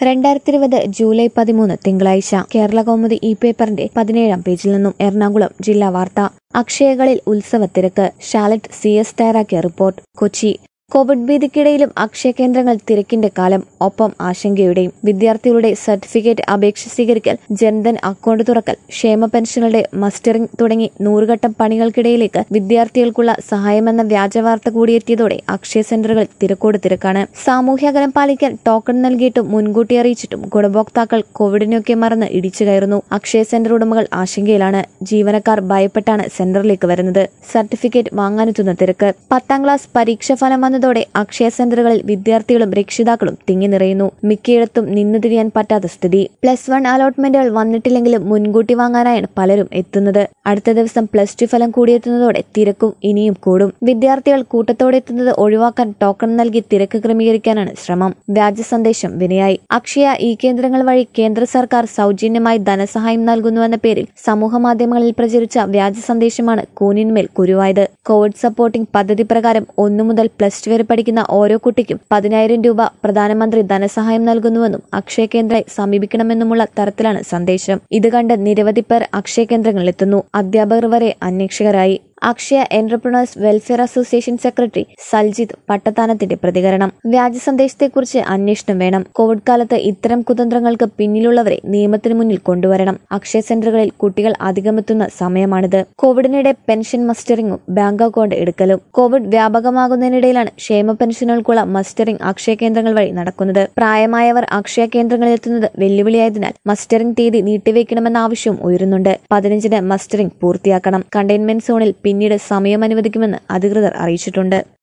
രണ്ടായിരത്തി ഇരുപത് ജൂലൈ പതിമൂന്ന് തിങ്കളാഴ്ച കേരള കൗമുദി ഈ പേപ്പറിന്റെ പതിനേഴാം പേജിൽ നിന്നും എറണാകുളം ജില്ലാ വാർത്ത അക്ഷയകളിൽ ഉത്സവത്തിരക്ക് ഷാലറ്റ് സി എസ് തയ്യാറാക്കിയ റിപ്പോർട്ട് കൊച്ചി കോവിഡ് ഭീതിക്കിടയിലും അക്ഷയ കേന്ദ്രങ്ങൾ തിരക്കിന്റെ കാലം ഒപ്പം ആശങ്കയുടെയും വിദ്യാർത്ഥികളുടെ സർട്ടിഫിക്കറ്റ് അപേക്ഷ സ്വീകരിക്കൽ ജൻധൻ അക്കൗണ്ട് തുറക്കൽ ക്ഷേമ പെൻഷനുകളുടെ മസ്റ്ററിംഗ് തുടങ്ങി നൂറുഘട്ടം പണികൾക്കിടയിലേക്ക് വിദ്യാർത്ഥികൾക്കുള്ള സഹായമെന്ന വ്യാജവാർത്ത കൂടിയെത്തിയതോടെ അക്ഷയ സെന്ററുകൾ തിരക്കോട് തിരക്കാണ് സാമൂഹ്യ അകലം പാലിക്കാൻ ടോക്കൺ നൽകിയിട്ടും മുൻകൂട്ടി അറിയിച്ചിട്ടും ഗുണഭോക്താക്കൾ കോവിഡിനെയൊക്കെ മറന്ന് ഇടിച്ചു കയറുന്നു അക്ഷയ സെന്റർ ഉടമകൾ ആശങ്കയിലാണ് ജീവനക്കാർ ഭയപ്പെട്ടാണ് സെന്ററിലേക്ക് വരുന്നത് സർട്ടിഫിക്കറ്റ് വാങ്ങാനെത്തുന്ന തിരക്ക് പത്താം ക്ലാസ് പരീക്ഷാഫലം വന്നതോടെ അക്ഷയ സെന്ററുകളിൽ വിദ്യാർത്ഥികളും രക്ഷിതാക്കളും തിങ്ങി നിറയുന്നു മിക്കയിടത്തും നിന്നു തിരിയാൻ പറ്റാത്ത സ്ഥിതി പ്ലസ് വൺ അലോട്ട്മെന്റുകൾ വന്നിട്ടില്ലെങ്കിലും മുൻകൂട്ടി വാങ്ങാനായാണ് പലരും എത്തുന്നത് അടുത്ത ദിവസം പ്ലസ് ടു ഫലം കൂടിയെത്തുന്നതോടെ തിരക്കും ഇനിയും കൂടും വിദ്യാർത്ഥികൾ കൂട്ടത്തോടെ എത്തുന്നത് ഒഴിവാക്കാൻ ടോക്കൺ നൽകി തിരക്ക് ക്രമീകരിക്കാനാണ് ശ്രമം വ്യാജ സന്ദേശം വിനയായി അക്ഷയ ഈ കേന്ദ്രങ്ങൾ വഴി കേന്ദ്ര സർക്കാർ സൗജന്യമായി ധനസഹായം നൽകുന്നുവെന്ന പേരിൽ സമൂഹ മാധ്യമങ്ങളിൽ പ്രചരിച്ച വ്യാജ സന്ദേശമാണ് കൂനിന്മേൽ കുരുവായത് കോവിഡ് സപ്പോർട്ടിംഗ് പദ്ധതി പ്രകാരം ഒന്നു മുതൽ പ്ലസ് ടു വരെ പഠിക്കുന്ന ഓരോ കുട്ടിക്കും പതിനായിരം രൂപ പ്രധാനമന്ത്രി ധനസഹായം നൽകുന്നുവെന്നും അക്ഷയ കേന്ദ്രമായി സമീപിക്കണമെന്നുമുള്ള തരത്തിലാണ് സന്ദേശം ഇത് കണ്ട് നിരവധി പേർ അക്ഷയ കേന്ദ്രങ്ങളിലെത്തുന്നു അധ്യാപകർ വരെ അന്വേഷകരായി Akshaya entrepreneurs welfare association secretary Saljith പട്ടത്താനത്തിന്റെ പ്രതികരണം വ്യാജ സന്ദേശത്തെക്കുറിച്ച് അന്വേഷണം വേണം കോവിഡ് കാലത്ത് ഇത്തരം കുതന്ത്രങ്ങൾക്ക് പിന്നിലുള്ളവരെ നിയമത്തിന് മുന്നിൽ കൊണ്ടുവരണം അക്ഷയ സെന്ററുകളിൽ കുട്ടികൾ അധികമെത്തുന്ന സമയമാണിത് കോവിഡിനിടെ പെൻഷൻ മസ്റ്ററിംഗും ബാങ്ക് അക്കൗണ്ട് എടുക്കലും കോവിഡ് വ്യാപകമാകുന്നതിനിടയിലാണ് ക്ഷേമ പെൻഷനുകൾക്കുള്ള മസ്റ്ററിംഗ് അക്ഷയ കേന്ദ്രങ്ങൾ വഴി നടക്കുന്നത് പ്രായമായവർ അക്ഷയ കേന്ദ്രങ്ങളിൽ എത്തുന്നത് വെല്ലുവിളിയായതിനാൽ മസ്റ്ററിംഗ് തീയതി നീട്ടിവെക്കണമെന്ന ആവശ്യവും ഉയരുന്നുണ്ട് പതിനഞ്ചിന് മസ്റ്ററിംഗ് പൂർത്തിയാക്കണം കണ്ടെയ്ൻമെന്റ് സോണിൽ പിന്നീട് സമയം അനുവദിക്കുമെന്ന് അധികൃതർ അറിയിച്ചിട്ടുണ്ട്